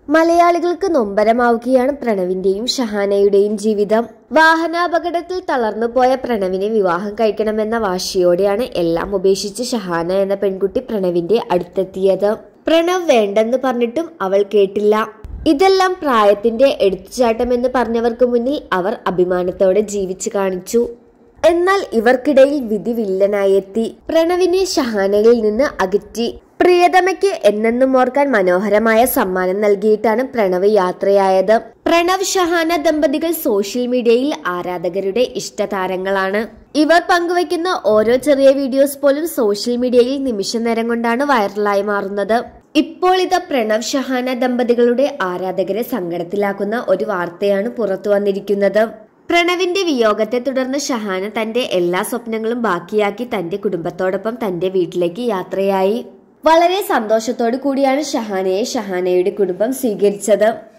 മലയാളികൾക്ക് നൊമ്പരമാവുകയാണ് പ്രണവിന്റെയും ഷഹാനയുടെയും ജീവിതം വാഹനാപകടത്തിൽ തളർന്നുപോയ പ്രണവിനെ വിവാഹം കഴിക്കണമെന്ന വാശിയോടെയാണ് എല്ലാം ഉപേക്ഷിച്ച് ഷഹാന എന്ന പെൺകുട്ടി പ്രണവിന്റെ അടുത്തെത്തിയത് പ്രണവ് വേണ്ടെന്ന് പറഞ്ഞിട്ടും അവൾ കേട്ടില്ല ഇതെല്ലാം പ്രായത്തിന്റെ എടുത്തുചാട്ടമെന്ന് പറഞ്ഞവർക്ക് മുന്നിൽ അവർ അഭിമാനത്തോടെ ജീവിച്ചു കാണിച്ചു എന്നാൽ ഇവർക്കിടയിൽ വിധി വില്ലനായി എത്തി പ്രണവിനെ ഷഹാനയിൽ നിന്ന് അകറ്റി പ്രിയതമയ്ക്ക് എന്നെന്നും ഓർക്കാൻ മനോഹരമായ സമ്മാനം നൽകിയിട്ടാണ് പ്രണവ് യാത്രയായത് പ്രണവ് ഷഹാന ദമ്പതികൾ സോഷ്യൽ മീഡിയയിൽ ആരാധകരുടെ ഇഷ്ടതാരങ്ങളാണ് ഇവർ പങ്കുവയ്ക്കുന്ന ഓരോ ചെറിയ വീഡിയോസ് പോലും സോഷ്യൽ മീഡിയയിൽ നിമിഷ നേരം കൊണ്ടാണ് വൈറലായി മാറുന്നത് ഇപ്പോൾ ഇത് പ്രണവ് ഷഹാന ദമ്പതികളുടെ ആരാധകരെ സങ്കടത്തിലാക്കുന്ന ഒരു വാർത്തയാണ് പുറത്തു വന്നിരിക്കുന്നത് പ്രണവിന്റെ വിയോഗത്തെ തുടർന്ന് ഷഹാന തന്റെ എല്ലാ സ്വപ്നങ്ങളും ബാക്കിയാക്കി തന്റെ കുടുംബത്തോടൊപ്പം തന്റെ വീട്ടിലേക്ക് യാത്രയായി വളരെ സന്തോഷത്തോടു കൂടിയാണ് ഷഹാനയെ ഷഹാനയുടെ കുടുംബം സ്വീകരിച്ചത്